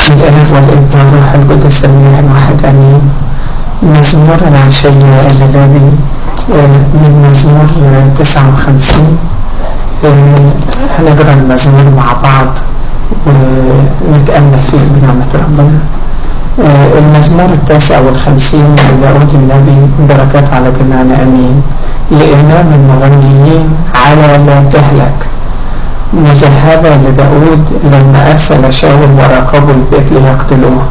الآب والابن والروح القدس الإله واحد أمين مزمور العشية الليلي من مزمور 59 هنقرأ المزمور مع بعض ونتأمل فيه بنعمة ربنا المزمور التاسع والخمسين لداود النبي بركات على جميعنا أمين لإمام المغنيين على لا تهلك مذهبة لداود لما أرسل شاول وراقبوا البيت ليقتلوه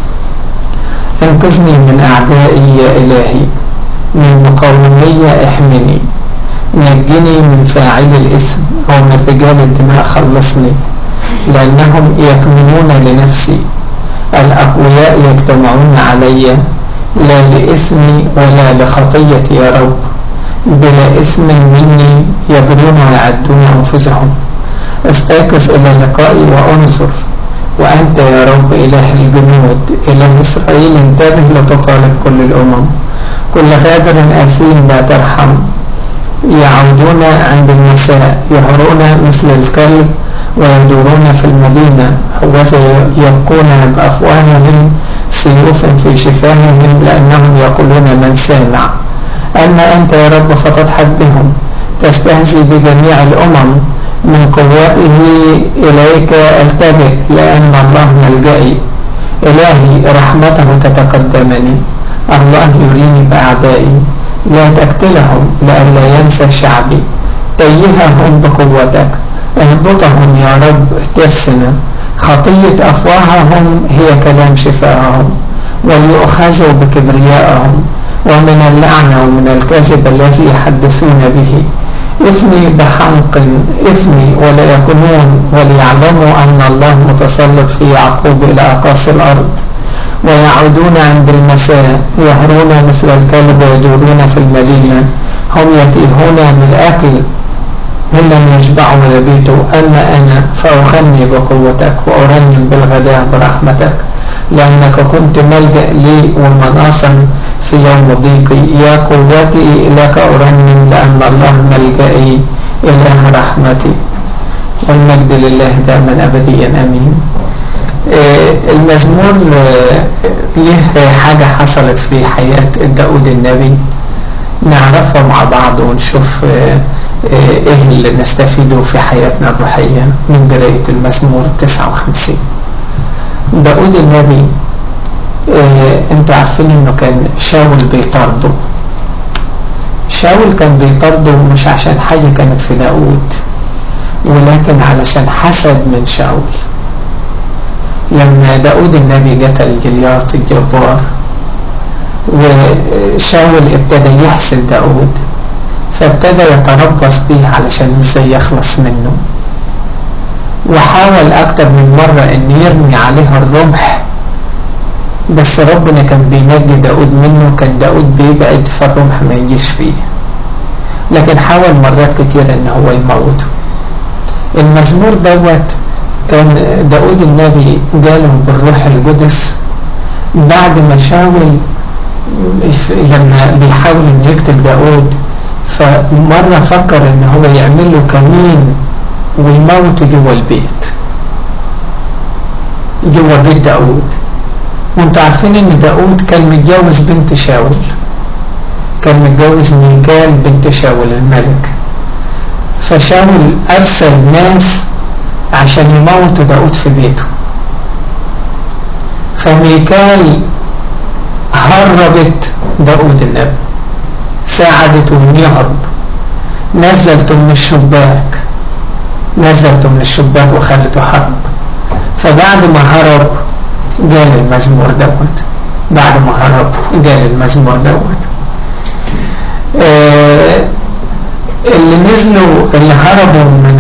انقذني من أعدائي يا إلهي من مقاومية احمني نجني من فاعل الاسم أو من رجال الدماء خلصني لأنهم يكمنون لنفسي الأقوياء يجتمعون علي لا لإثمي ولا لخطيتي يا رب بلا إثم مني يبرون ويعدون أنفسهم استيقظ إلى لقائي وأنصر وأنت يا رب إله الجنود إله إسرائيل انتبه لتطالب كل الأمم كل غادر أثيم لا ترحم يعودون عند المساء يهرون مثل الكلب ويدورون في المدينة وذا يبقون بأفواههم سيوف في شفاههم لأنهم يقولون من سامع أما أنت يا رب فتضحك بهم تستهزي بجميع الأمم من قوته إليك التجئ لأن الله ملجئي إلهي رحمته تتقدمني الله يريني بأعدائي لا تقتلهم لئلا ينسى شعبي تيههم بقوتك اهبطهم يا رب ترسنا خطية أفواههم هي كلام شفاءهم وليؤخذوا بكبريائهم ومن اللعنة ومن الكذب الذي يحدثون به إثمي بحنق إثمي ولا يكونون وليعلموا أن الله متسلط في يعقوب إلى أقاصي الأرض ويعودون عند المساء يهرون مثل الكلب ويدورون في المدينة هم يتيهون من الأكل من لم يشبعوا يبيتوا أما أنا فأغني بقوتك وأرنم بالغداء برحمتك لأنك كنت ملجأ لي ومناصا في يوم ضيقي يا قوتي لك أرنم لأن الله ملجئي إله رحمتي والمجد لله دائما أبديا أمين المزمور له حاجة حصلت في حياة داود النبي نعرفها مع بعض ونشوف ايه اللي نستفيده في حياتنا الروحية من قراية المزمور 59 داود النبي اه انتوا عارفين انه كان شاول بيطارده شاول كان بيطارده مش عشان حاجة كانت في داود ولكن علشان حسد من شاول لما داود النبي قتل جليات الجبار وشاول ابتدى يحسد داود فابتدى يتربص به علشان ازاي يخلص منه وحاول اكتر من مرة ان يرمي عليه الرمح بس ربنا كان بينجي داود منه كان داود بيبعد فالرمح ما يجيش فيه لكن حاول مرات كتير ان هو يموته المزمور دوت كان داود النبي جاله بالروح القدس بعد ما شاول لما بيحاول ان يقتل داود فمرة فكر ان هو يعمل له كمين ويموت جوه البيت جوه بيت داود وانتوا عارفين ان داود كان متجوز بنت شاول كان متجوز ميكال بنت شاول الملك فشاول ارسل ناس عشان يموتوا داود في بيته فميكال هربت داود النبي ساعدته ان يهرب نزلته من الشباك نزلته من الشباك وخلته هرب فبعد ما هرب جال المزمور دوت بعد ما هرب جال المزمور دوت آه اللي نزلوا اللي هربوا من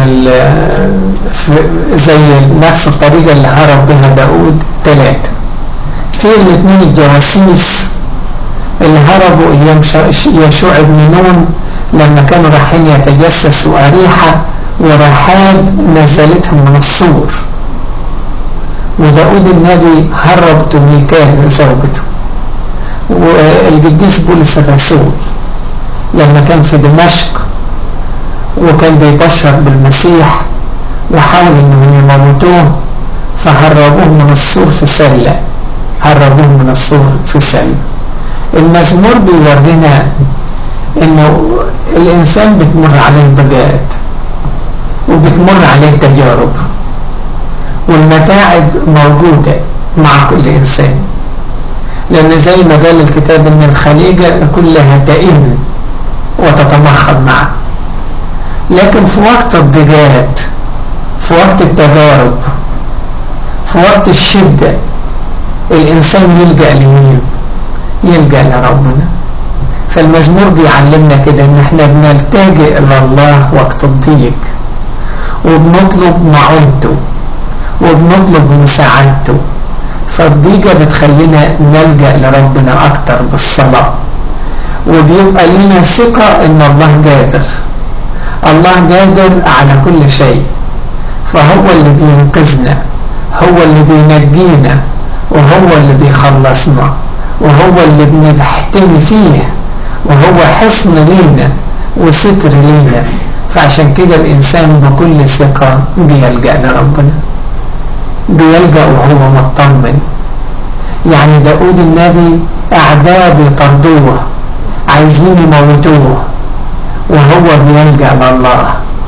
زي نفس الطريقة اللي هرب بها داود ثلاثة في الاثنين الجواسيس اللي هربوا ايام يشوع بن نون لما كانوا رايحين يتجسسوا أريحة ورحاب نزلتهم من السور وداود النبي هرب ميكال زوجته والقديس بولس الرسول لما كان في دمشق وكان بيبشر بالمسيح وحاول انهم يموتوه فهربوه من السور في سلة هربوه من السور في سلة المزمور بيورينا انه الانسان بتمر عليه ضجات وبتمر عليه تجارب والمتاعب موجودة مع كل انسان لان زي ما قال الكتاب ان الخليجة كلها تئن وتتمخض معه لكن في وقت الضجات في وقت التجارب في وقت الشدة الإنسان يلجأ لمين يلجأ لربنا فالمزمور بيعلمنا كده ان احنا بنلتجئ الى الله وقت الضيق وبنطلب معونته وبنطلب مساعدته فالضيقة بتخلينا نلجأ لربنا اكتر بالصلاة وبيبقى لنا ثقة ان الله قادر الله قادر على كل شيء فهو اللي بينقذنا هو اللي بينجينا وهو اللي بيخلصنا وهو اللي بنحتمي فيه وهو حصن لينا وستر لينا فعشان كده الإنسان بكل ثقة بيلجأ لربنا بيلجأ وهو مطمن يعني داود النبي أعداء بيطردوه عايزين يموتوه وهو بيلجأ لله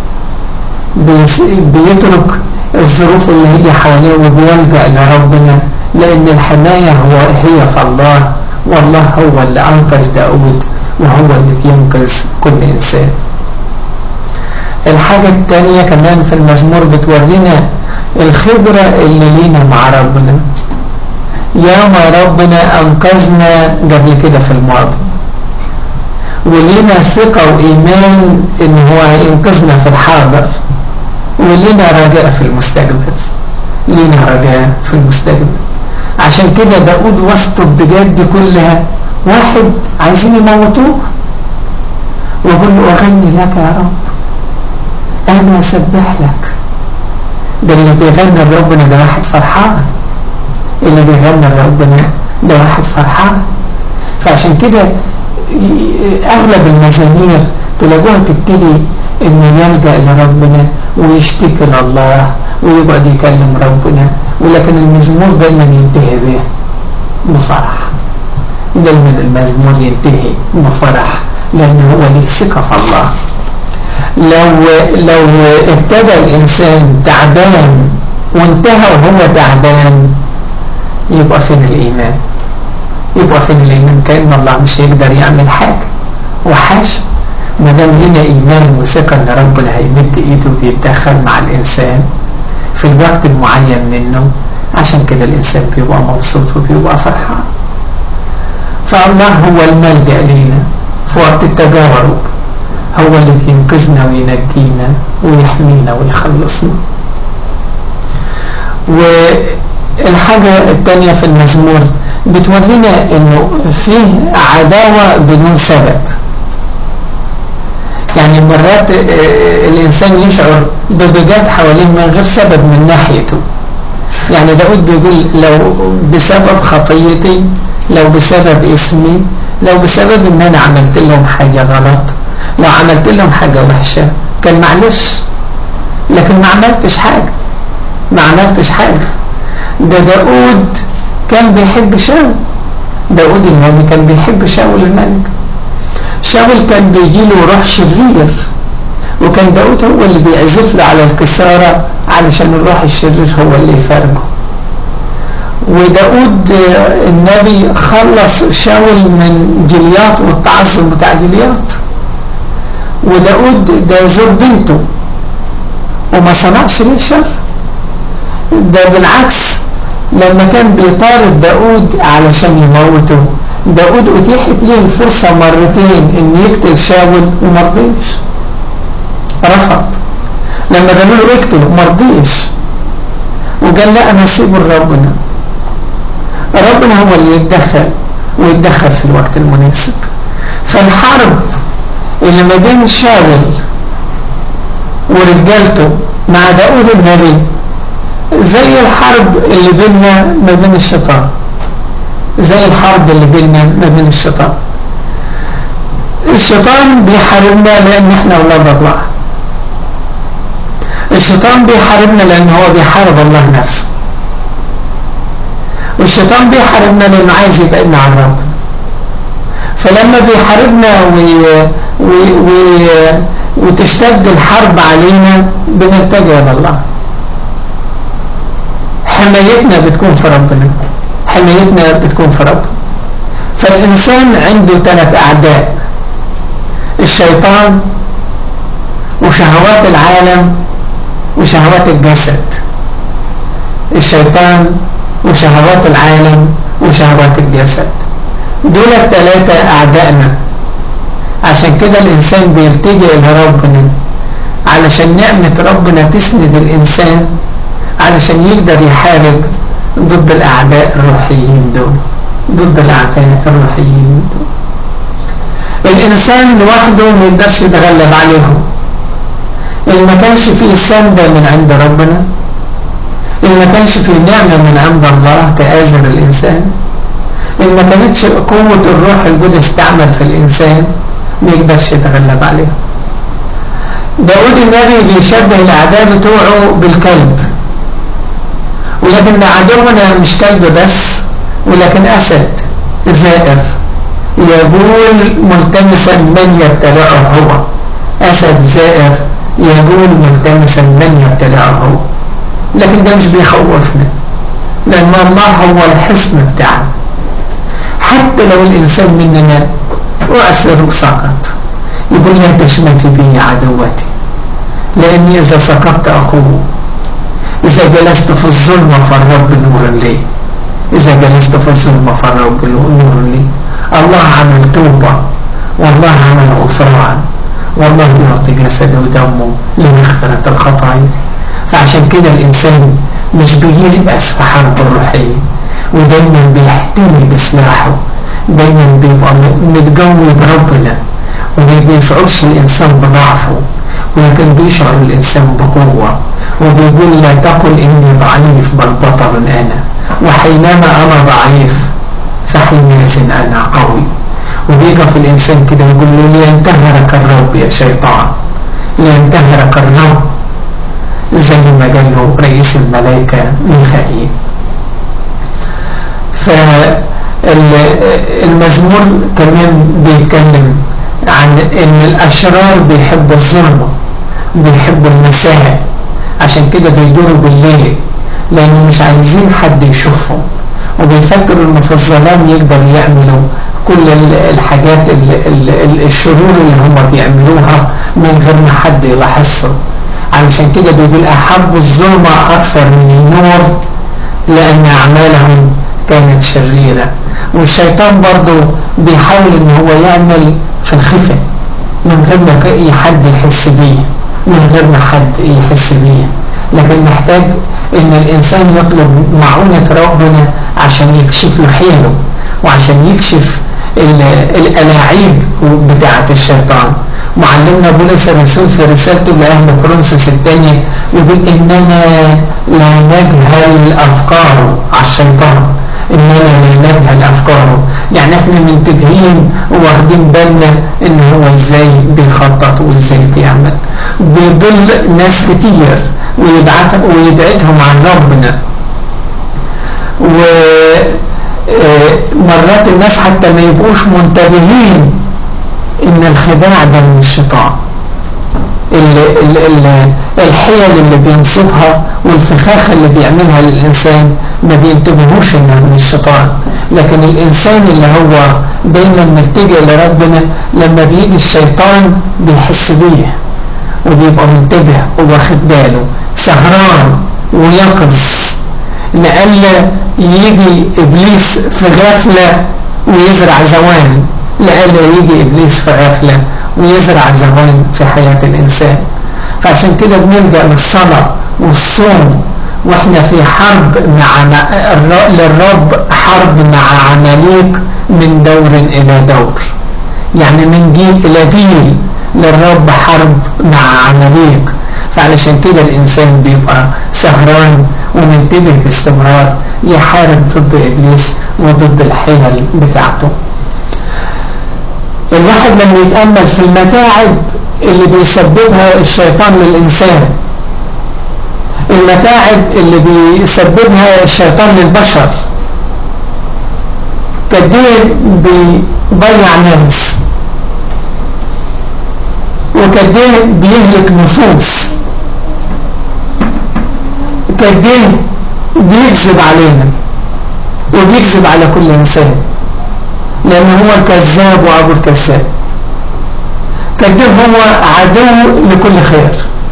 بيترك الظروف اللي هي حواليه وبيلجأ لربنا لأن الحماية هو هي في الله والله هو اللي أنقذ داود وهو اللي بينقذ كل إنسان الحاجة التانية كمان في المزمور بتورينا الخبرة اللي لينا مع ربنا يا ما ربنا أنقذنا قبل كده في الماضي ولينا ثقة وإيمان إن هو هينقذنا في الحاضر ولينا رجاء في المستقبل لينا رجاء في المستقبل عشان كده داود وسط الضجات دي كلها واحد عايزين يموتوه ويقول له أغني لك يا رب أنا أسبح لك ده اللي بيغني لربنا ده واحد فرحان اللي بيغني لربنا ده واحد فرحان فعشان كده أغلب المزامير تلاقوها تبتدي إنه يلجأ لربنا ويشتكي لله ويقعد يكلم ربنا ولكن المزمور دايما ينتهي به بفرح دايما المزمور ينتهي بفرح لأن هو ليه ثقة في الله لو لو ابتدى الإنسان تعبان وانتهى وهو تعبان يبقى فين الإيمان يبقى فين الإيمان كأن الله مش يقدر يعمل حاجة وحاشا ما دام لنا إيمان وثقة إن ربنا هيمد إيده وبيتدخل مع الإنسان في الوقت المعين منه عشان كده الإنسان بيبقى مبسوط وبيبقى فرحان فالله هو الملجأ لينا في وقت التجارب هو اللي بينقذنا وينجينا ويحمينا ويخلصنا والحاجة الثانية في المزمور بتورينا انه فيه عداوة بدون سبب يعني مرات الانسان يشعر بضجات حواليه من غير سبب من ناحيته يعني داود بيقول لو بسبب خطيتي لو بسبب اسمي لو بسبب ان انا عملت لهم حاجة غلط لو عملت لهم حاجة وحشة كان معلش لكن ما عملتش حاجة ما عملتش حاجة ده داود كان بيحب شاول داود النبي كان بيحب شاول الملك شاول كان بيجي له روح شرير وكان داود هو اللي بيعزف له على الكسارة علشان الروح الشرير هو اللي يفرجه وداود النبي خلص شاول من جليات والتعصب بتاع جليات وداود ده زوج بنته وما صنعش ليه شر ده بالعكس لما كان بيطارد داود علشان يموته داود اتيحت له الفرصة مرتين ان يقتل شاول ومرضيش رفض لما قالوا له اقتله مرضيش وقال لا انا اسيبه لربنا ربنا هو اللي يتدخل ويتدخل في الوقت المناسب فالحرب اللي ما بين شاول ورجالته مع داود النبي زي الحرب اللي بيننا ما بين الشيطان زي الحرب اللي بيننا ما بين الشيطان الشيطان بيحاربنا لان احنا اولاد الله الشيطان بيحاربنا لان هو بيحارب الله نفسه والشيطان بيحاربنا لانه عايز يبعدنا عن ربنا فلما بيحاربنا وي... وي... وي... وتشتد الحرب علينا بنلتجئ الى الله حمايتنا بتكون في ربنا حمايتنا بتكون في ربنا فالإنسان عنده ثلاث أعداء الشيطان وشهوات العالم وشهوات الجسد الشيطان وشهوات العالم وشهوات الجسد دول الثلاثة أعدائنا عشان كده الإنسان بيلتجئ لربنا علشان نعمة ربنا تسند الإنسان علشان يقدر يحارب ضد الأعداء الروحيين دول ضد الأعداء الروحيين دول الإنسان لوحده ما يقدرش يتغلب عليهم إن ما كانش فيه سندة من عند ربنا إن ما كانش فيه نعمة من عند الله تآزر الإنسان إن ما كانتش قوة الروح القدس تعمل في الإنسان ما يقدرش يتغلب عليهم داود النبي بيشبه الأعداء بتوعه بالكلب ولكن عدونا مش كلب بس ولكن أسد زائر يقول ملتمسا من يبتلعه هو أسد زائر يقول ملتمسا من يبتلعه هو لكن ده مش بيخوفنا لأن الله هو الحصن بتاعنا حتى لو الإنسان مننا أعسر وسقط يقول لا تشمتي بي عدوتي لأني إذا سقطت أقوم إذا جلست في الظلمة فالرب نور لي إذا جلست في الظلمة فالرب نور لي الله عمل توبة والله عمل غفران والله يعطي جسده ودمه لمغفرة الخطايا فعشان كده الإنسان مش بييأس في حرب الروحية ودايما بيحتمي بسلاحه دايما بيبقى متجوي بربنا وما بيشعرش الإنسان بضعفه ولكن بيشعر الإنسان بقوة وبيقول لا تقل إني ضعيف بل بطل أنا وحينما أنا ضعيف فحينئذ أنا قوي وبيقف الإنسان كده يقول له لينتهرك الرب يا شيطان لينتهرك الرب زي ما قال له رئيس الملائكة ميخائيل فالمزمور كمان بيتكلم عن ان الاشرار بيحبوا الظلم بيحبوا المساء عشان كده بيدوروا بالليل لان مش عايزين حد يشوفهم وبيفكروا انه في الظلام يقدر يعملوا كل الحاجات الشرور اللي هم بيعملوها من غير ما حد يلاحظهم علشان كده بيقول احب الظلمة اكثر من النور لان اعمالهم كانت شريرة والشيطان برضو بيحاول ان هو يعمل في الخفة من غير ما اي حد يحس بيه من غير ما حد يحس بيه لكن محتاج ان الانسان يطلب معونة ربنا عشان يكشف له حيله وعشان يكشف الالاعيب بتاعة الشيطان معلمنا بولس الرسول في رسالته لأهل كورنثوس الثانية يقول إننا لا نجهل أفكاره على الشيطان إننا لا نجهل أفكاره يعني احنا منتبهين واخدين بالنا إن هو إزاي بيخطط وإزاي بيعمل بيضل ناس كتير ويبعدهم عن ربنا ومرات الناس حتى ما يبقوش منتبهين ان الخداع ده من الشيطان الحيل اللي بينصبها والفخاخة اللي بيعملها للإنسان ما بينتبهوش انها من الشيطان لكن الإنسان اللي هو دايما ملتجئ لربنا لما بيجي الشيطان بيحس بيه وبيبقى منتبه وواخد باله سهران ويقظ لألا يجي إبليس في غفلة ويزرع زوان لألا يجي إبليس في غفلة ويزرع زوان في حياة الإنسان فعشان كده بنلجأ للصلاة والصوم واحنا في حرب مع للرب حرب مع عماليق من دور إلى دور يعني من جيل إلى جيل للرب حرب مع عماليق فعلشان كده الإنسان بيبقى سهران ومنتبه باستمرار يحارب ضد إبليس وضد الحيل بتاعته الواحد لما يتأمل في المتاعب اللي بيسببها الشيطان للإنسان المتاعب اللي بيسببها الشيطان للبشر قد ايه بيضيع ناس وقد ايه بيهلك نفوس قد ايه بيكذب علينا وبيكذب على كل انسان لان هو الكذاب وابو الكذاب قد ايه هو عدو لكل خير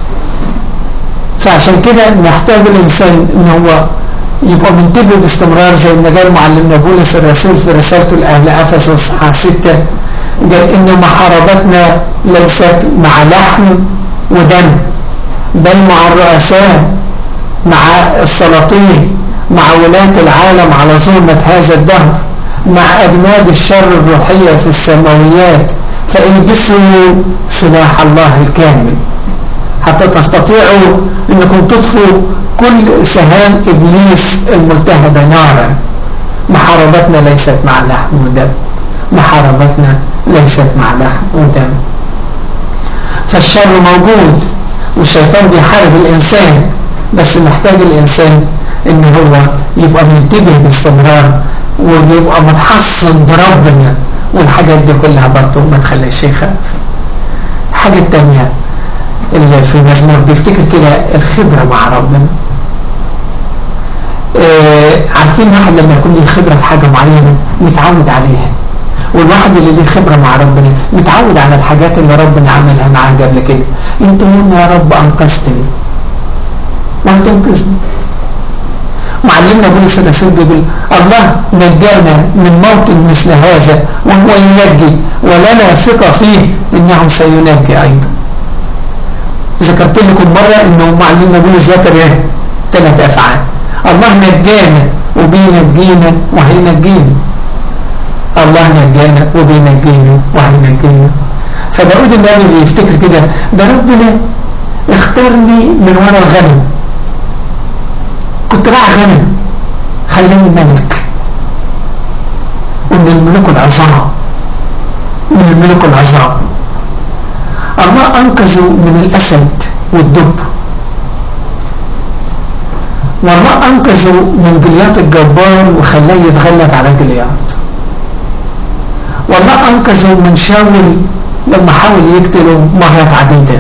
فعشان كده محتاج الانسان ان هو يبقى منتبه باستمرار زي ما قال معلمنا بولس الرسول في رسالته لأهل أفسس 6 قال إن محاربتنا ليست مع لحم ودم بل مع الرؤساء مع السلاطين مع ولاة العالم على ظلمة هذا الدهر مع أجناد الشر الروحية في السماويات فإلبسوا سلاح الله الكامل حتى تستطيعوا أنكم تطفوا كل سهام إبليس الملتهبة نارا محاربتنا ليست مع لحم ودم محاربتنا ليست مع لحم ودم فالشر موجود والشيطان بيحارب الإنسان بس محتاج الإنسان إن هو يبقى منتبه باستمرار ويبقى متحصن بربنا والحاجات دي كلها برضه ما تخليش يخاف الحاجة التانية اللي في المزمور بيفتكر كده الخبرة مع ربنا آه عارفين واحد لما يكون له خبرة في حاجة معينة متعود عليها والواحد اللي له خبرة مع ربنا متعود على الحاجات اللي ربنا عملها معاه قبل كده انت هنا يا رب انقذتني ما تنقذني معلمنا بولس الرسول بيقول الله نجانا من موت مثل هذا وهو ينجي ولنا ثقة فيه انه سينجي ايضا ذكرت لكم مرة انه معلمنا بولس ذكر ايه ثلاث افعال الله نجانا وبينجينا وهينجينا الله نجانا وبينجينا وهينجينا فداود النبي بيفتكر كده ده ربنا اختارني من ورا الغنم كنت راعي غنم خلاني ملك ومن الملوك العظام من الملوك العظام الله أنقذه من الأسد والدب والله أنقذه من جليات الجبار وخلاه يتغلب على جليات والله أنقذه من شاول لما حاول يقتله مرات عديدة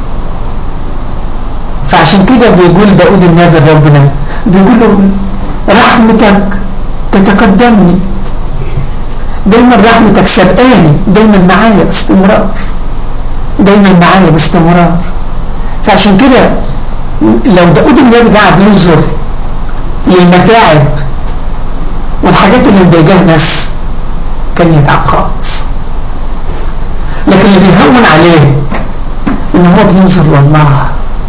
فعشان كده بيقول داود النبي ربنا بيقول له رحمتك تتقدمني دايما رحمتك سبقاني دايما معايا باستمرار دايما معايا باستمرار فعشان كده لو داود النبي قاعد ينظر للمتاعب والحاجات اللي مضايقاه ناس كان يتعب خالص لكن اللي بيهون عليه ان هو بينظر لله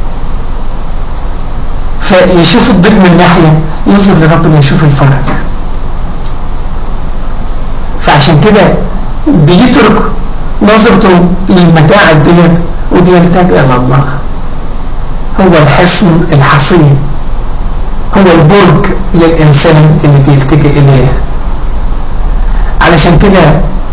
فيشوف الضيق من ناحية ينظر لربنا يشوف الفرج فعشان كده بيترك نظرته للمتاعب ديت وبيلتجئ الى الله هو الحصن الحصين هو البرج للإنسان اللي بيلتجئ إليه علشان كده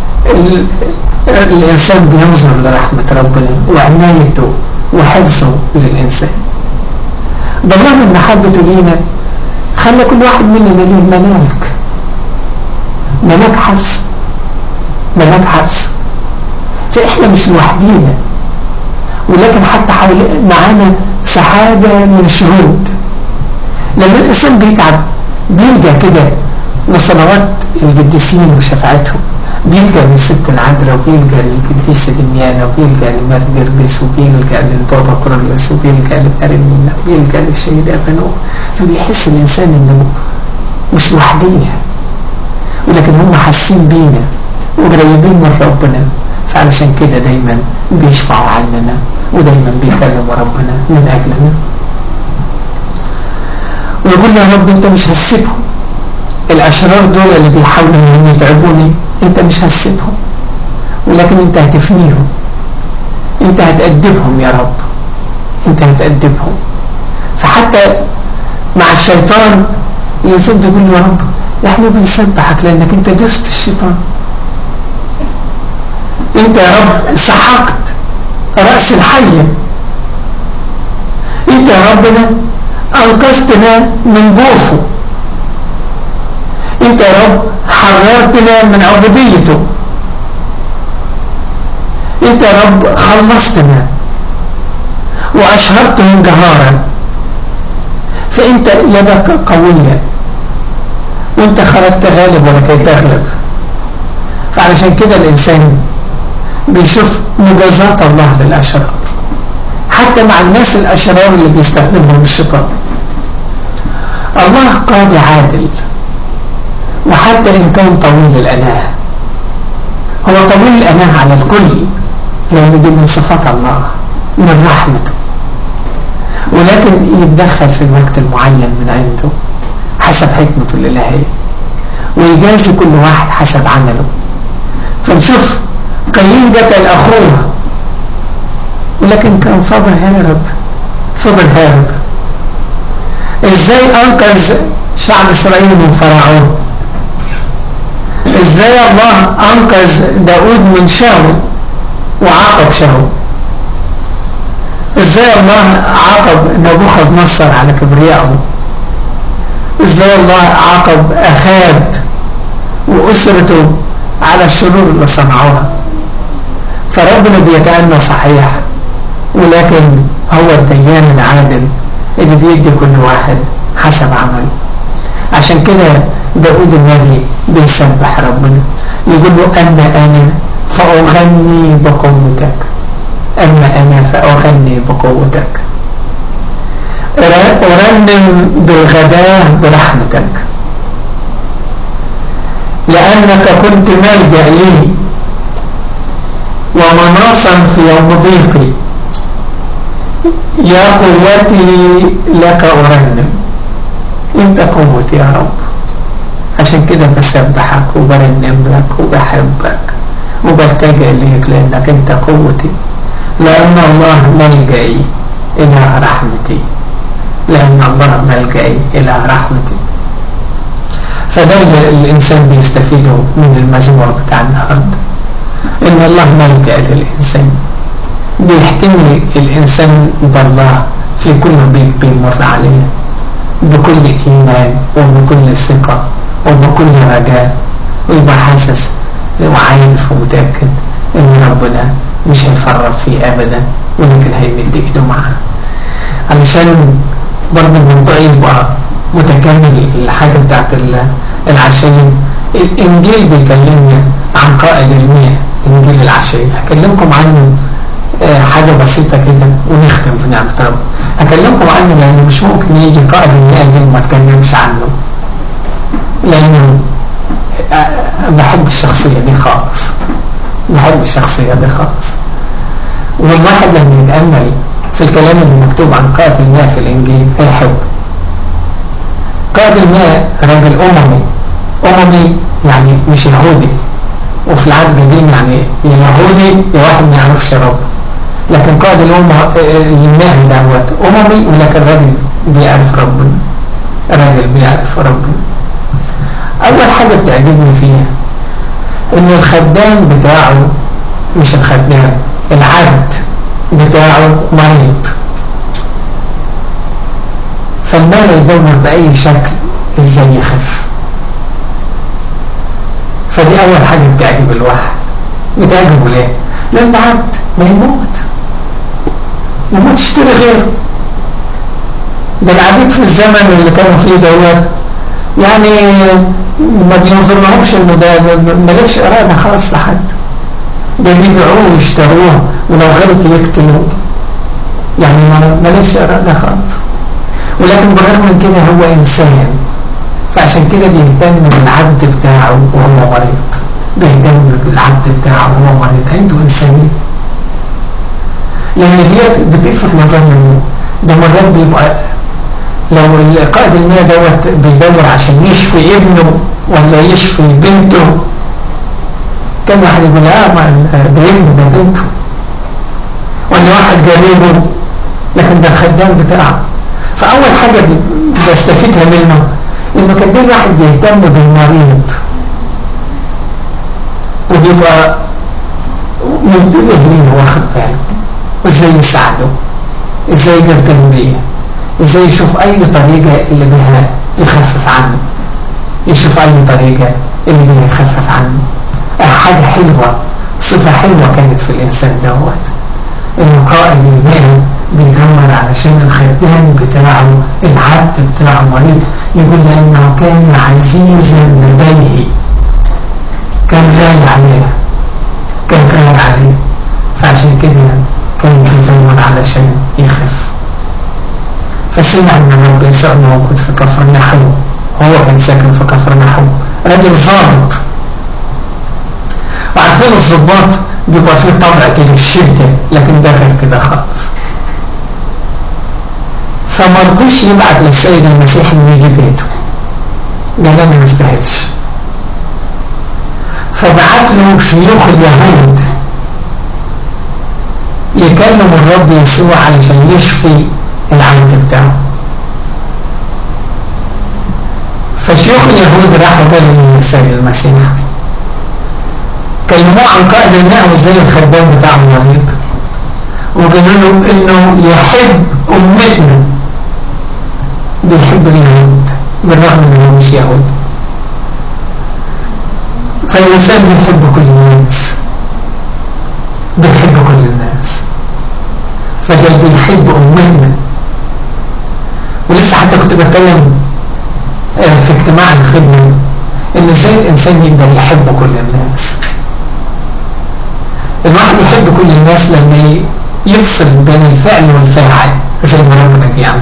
الإنسان بينظر لرحمة ربنا وعنايته وحفظه للإنسان ده الله من محبته لينا خلى كل واحد مننا ليه ملاك ملاك حفظ ملاك حفظ فإحنا مش لوحدينا ولكن حتى حول معانا سحابة من الشهود لما الإنسان بيتعب بيلجأ كده لصلوات القديسين وشفاعتهم بيلجأ للست العذراء وبيلجأ للقديسة دميانة وبيلجأ لمار جرجس وبيلجأ للبابا كرولس وبيلجأ لمارينينا وبيلجأ للشهيد أبنو فبيحس الإنسان إنه مش لوحديه ولكن هم حاسين بينا وقريبين من ربنا فعلشان كده دايما بيشفعوا عننا ودايما بيكلموا ربنا من أجلنا ويقول يا رب انت مش هسيبهم الأشرار دول اللي بيحاولوا انهم يتعبوني انت مش هسيبهم ولكن انت هتفنيهم انت هتأدبهم يا رب انت هتأدبهم فحتى مع الشيطان الإنسان يقول له يا رب احنا بنسبحك لأنك انت درست الشيطان انت يا رب سحقت رأس الحية انت يا ربنا أنقذتنا من جوفه انت يا رب حررتنا من عبوديته انت يا رب خلصتنا واشهرتهم جهارا فانت يدك قوية وانت خرجت غالب ولكي تغلب فعلشان كده الانسان بيشوف مجازات الله للاشرار حتى مع الناس الاشرار اللي بيستخدمهم الشيطان الله قاضي عادل وحتى إن كان طويل الأناه هو طويل الأناه على الكل لأن دي من صفات الله من رحمته ولكن يتدخل في الوقت المعين من عنده حسب حكمته الإلهية ويجازي كل واحد حسب عمله فنشوف قايين قتل أخوه ولكن كان فضل هارب فضل هارب ازاي انقذ شعب اسرائيل من فرعون ازاي الله انقذ داود من شاول وعاقب شاول ازاي الله عاقب نبوخذ نصر على كبريائه ازاي الله عاقب اخاب واسرته على الشرور اللي صنعوها فربنا بيتأنى صحيح ولكن هو الديان العادل اللي بيدي كل واحد حسب عمله عشان كده داود النبي بيسبح ربنا يقول له أما أنا فأغني بقوتك أما أنا فأغني بقوتك أرنم بالغداء برحمتك لأنك كنت ملجأ لي ومناصا في يوم ضيقي يا قوتي لك أرنم انت قوتي يا رب عشان كده بسبحك وبرنم لك وبحبك وبلتجئ ليك لانك انت قوتي لان الله ملجئي الى رحمتي لان الله ملجئي الى رحمتي فده اللي الانسان بيستفيده من المزمور بتاع النهارده ان الله ملجأ للانسان بيحتمي الانسان بالله في كل ضيق بيمر عليه بكل ايمان وبكل ثقه وبكل رجاء ويبقى حاسس وعارف ومتأكد ان ربنا مش هيفرط فيه ابدا ولكن هيمد ايده معاه علشان برضه الموضوع يبقى متكامل الحاجة بتاعت العشية الانجيل بيكلمنا عن قائد المياه انجيل العشية هكلمكم عنه حاجة بسيطة كده ونختم في نعمة رب هكلمكم عنه لأنه مش ممكن يجي قائد المياه دي وما اتكلمش عنه لأنه بحب الشخصية دي خالص بحب الشخصية دي خالص والواحد لما يتأمل في الكلام اللي مكتوب عن قائد الماء في الإنجيل هيحب قائد الماء راجل أممي أممي يعني مش يهودي وفي العهد القديم يعني يا يهودي يا واحد ما يعرفش رب لكن قائد الأمة الماء دوت أممي ولكن راجل بيعرف ربنا راجل بيعرف ربنا أول حاجة بتعجبني فيها إن الخدام بتاعه مش الخدام العبد بتاعه مريض فالمال يدور بأي شكل إزاي يخف فدي أول حاجة بتعجب الواحد بتعجبه ليه؟ لأن ده عبد ما يموت يموت يشتري غيره ده العبيد في الزمن اللي كانوا فيه دوت يعني ما بينظر لهمش انه ده مالكش ارادة خالص لحد ده بيبيعوه ويشتروه ولو غلط يقتلوه يعني مالكش ارادة خالص ولكن بالرغم من كده هو انسان فعشان كده بيهتم بالعبد بتاعه وهو مريض بيهتم بالعبد بتاعه وهو مريض عنده انسانية لان ديت بتلفت نظر منه ده مرات بيبقى لو القائد المياه دوت بيدور عشان يشفي ابنه ولا يشفي بنته كان واحد يقول اه ده ابنه ده بنته ولا واحد قريبه لكن ده الخدام بتاعه فأول حاجة بستفيدها منه إنه كان دايما واحد بيهتم بالمريض وبيبقى منتبه ليه واخد باله وازاي يساعده ازاي يقدم بيه ازاي يشوف اي طريقة اللي بها يخفف عنه يشوف أي طريقة اللي بيخفف عنه حاجة حلوة صفة حلوة كانت في الإنسان دوت إنه قائد المال بيدور علشان الخدام بتاعه العبد بتاعه مريض يقول لأنه كان عزيزا لديه كان غالي عليه كان غالي عليه فعشان كده كان بيدور علشان يخف فسمع ان الرب يسوع موجود في كفر نحو هو كان ساكن في كفر نحو راجل ظابط وعارفين الظباط بيبقى فيه طبع كده الشدة لكن ده غير كده خالص فما رضيش يبعت للسيد المسيح انه يجي بيته قال انا ما استاهلش فبعت له شيوخ اليهود يكلم الرب يسوع علشان يشفي العبد بتاعه فشيوخ اليهود راحوا قالوا للسيد المسيح كلموه عن قائد الماء وازاي الخدام بتاعه مريض وقالوا له انه يحب امتنا بيحب اليهود بالرغم انه مش يهود فالإنسان بيحب كل الناس بيحب كل الناس فقال بيحب أمتنا ولسه حتى كنت بتكلم في اجتماع الخدمة ان ازاي الانسان يقدر يحب كل الناس الواحد يحب كل الناس لما يفصل بين الفعل والفاعل زي ما ربنا بيعمل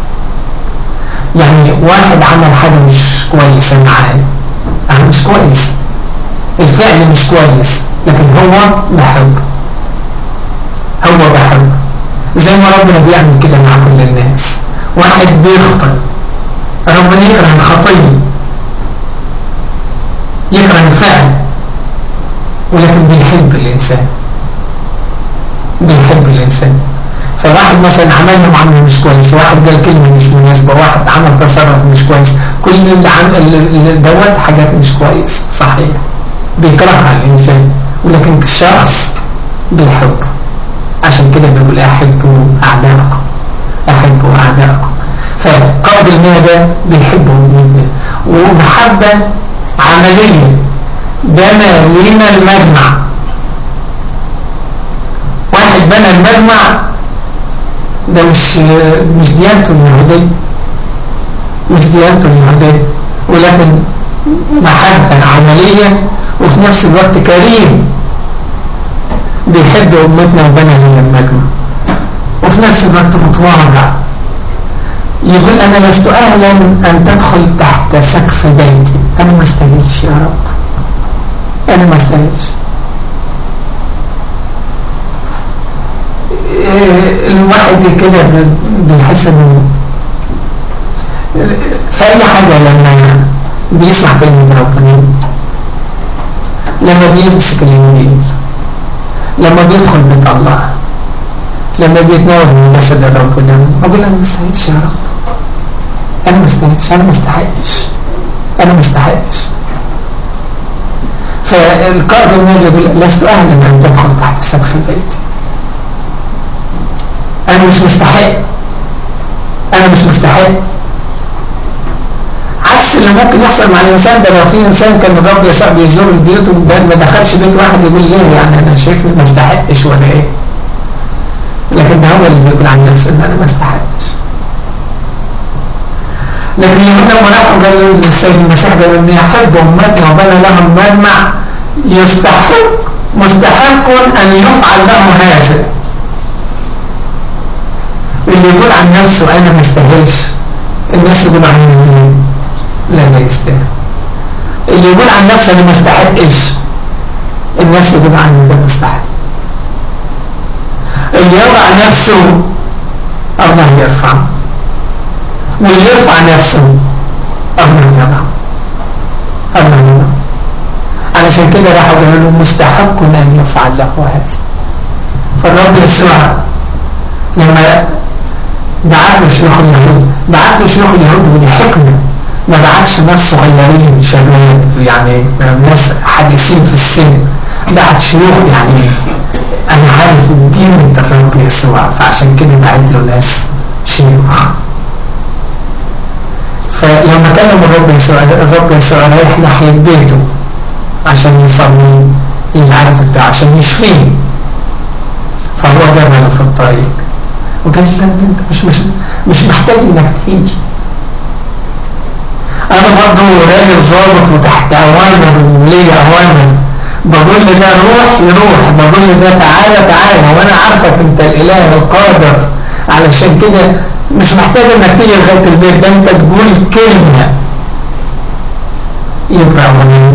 يعني واحد عمل حاجة مش كويسة معاه أنا مش كويس الفعل مش كويس لكن هو بحب هو بحب زي ما ربنا بيعمل كده مع كل الناس واحد بيخطئ ربنا يكره الخطية يكره الفعل ولكن بيحب الإنسان بيحب الإنسان فواحد مثلا عمل له معامله مش كويس واحد قال كلمه مش مناسبه واحد عمل تصرف مش كويس كل اللي عمل دوت حاجات مش كويس صحيح بيكرهها الانسان ولكن الشخص بيحب عشان كده بيقول احبوا اعدائكم احبوا اعدائكم فقائد المياه ده بيحبوا جدا ومحبه عمليه بنى لينا المجمع واحد بنى المجمع ده مش مش ديانته اليهودية مش ديانته اليهودية ولكن محبة عملية وفي نفس الوقت كريم بيحب أمتنا وبنى لنا المجمع وفي نفس الوقت متواضع يقول أنا لست أهلا أن تدخل تحت سقف بيتي أنا ما استاهلش يا رب أنا ما استاهلش الواحد كده بيحس انه في اي حاجة لما بيسمع كلمة ربنا لما بيمسك الانجيل لما بيدخل بيت الله لما بيتناول من جسد الرب ودمه اقول انا ما استحقش يا رب انا ما استحقش انا ما استحقش انا ما استحقش فالقائد النبي يقول لست اهلا ان تدخل تحت سقف بيتي انا مش مستحق انا مش مستحق عكس اللي ممكن يحصل مع الانسان ده لو في انسان كان الرب يسوع بيزور البيوت وما دخلش بيت واحد يقول ليه يعني انا شايفني ما استحقش ولا ايه لكن ده هو اللي بيقول عن نفسه ان انا ما استحقش لكن اليهود لما راحوا قالوا للسيد المسيح قالوا اني احب امتي وبنى لهم مجمع يستحق مستحق ان يفعل له هذا اللي يقول عن نفسه انا ما استاهلش الناس يقول عنه لا ما يستاهل اللي يقول عن نفسه انا ما استحقش الناس يقول عنه ده مستحق اللي يضع نفسه الله يرفعه واللي يرفع نفسه الله يضع الله يضع علشان كده راحوا قالوا له مستحق ان يفعل له هذا فالرب يسوع لما بعت له شيوخ اليهود بعت له شيوخ اليهود ودي حكمة ما بعتش ناس صغيرين شباب يعني ناس حديثين في السن بعت شيوخ يعني انا عارف دين الرب يسوع فعشان كده بعت له ناس شيوخ فلما كلم الرب يسوع الرب يسوع رايح ناحية بيته عشان يصلي العبد بتاعه عشان يشفيه فهو جابله في الطريق وقال له انت مش مش مش محتاج انك تيجي انا برضه راجل ظابط وتحت اوامر وليا اوامر بقول لي ده روح يروح بقول لي ده تعالى تعالى وانا عارفك انت الاله القادر علشان كده مش محتاج انك تيجي لغايه البيت ده انت تقول كلمه يبقى غني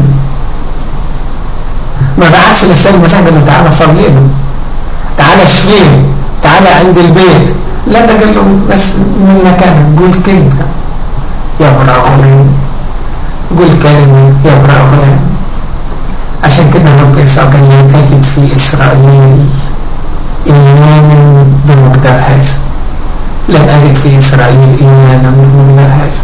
ما بعتش للسيد المسيح قال له تعالى صلي له تعالى اشفيه تعالى عند البيت لا تقول له بس من مكانك قول كلمه يبرأ غلام قول كلمه يبرأ غلام عشان كده رب يسوع قال لي تجد في إسرائيل إيمانا بمقدار هذا لم أجد في إسرائيل إيمانا بمقدار هذا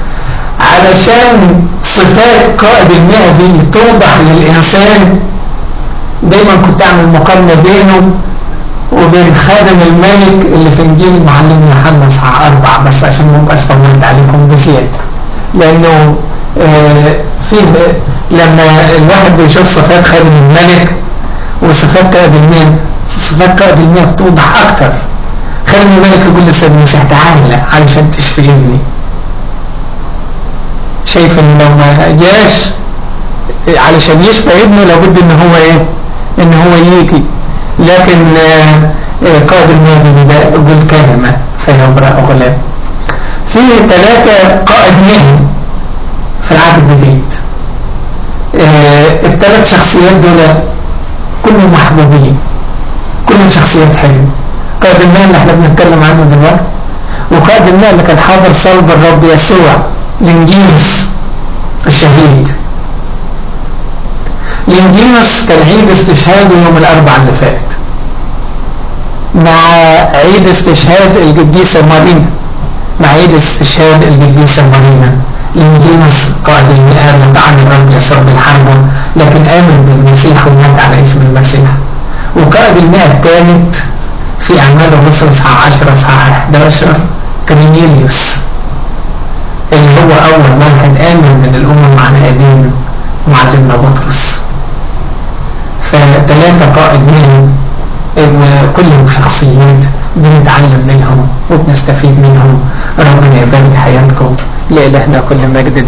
علشان صفات قائد المئة دي توضح للإنسان دايما كنت أعمل مقارنة بينه وبين خادم الملك اللي في إنجيل المعلم يوحنا اصحاح أربعة بس عشان ما ابقاش طولت عليكم بزيادة لأنه آه فيه لما الواحد بيشوف صفات خادم الملك وصفات قائد المئة صفات قائد المئة بتوضح أكتر خادم الملك يقول للسيد المسيح تعالى علشان تشفي ابني شايف ان لو ما جاش علشان يشفى ابنه لابد ان هو ايه ان هو يجي لكن قائد المهدي ده يقول كلمة فيبرأ غلام في ثلاثة قائد مهني في العهد الجديد الثلاث شخصيات دول كلهم محبوبين كلهم شخصيات حلوة قائد المهني اللي احنا بنتكلم عنه دلوقتي وقائد المهني اللي كان حاضر صلب الرب يسوع لنجينوس الشهيد لنجينوس كان عيد استشهاده يوم الأربع اللي فات مع عيد استشهاد القديسة مارينا مع عيد استشهاد القديسة مارينا لنجينوس قائد المئة طعن الرب يسوع بالحربة لكن آمن بالمسيح ومات على اسم المسيح وقائد المئة الثالث في أعمال الرسل اصحاح 10 اصحاح 11 كرينيليوس اللي هو أول واحد آمن من الأمم على أيدين معلمنا بطرس فثلاثة قائد منهم كلهم شخصيات بنتعلم منهم وبنستفيد منهم ربنا يبارك حياتكم لإلهنا كل مجد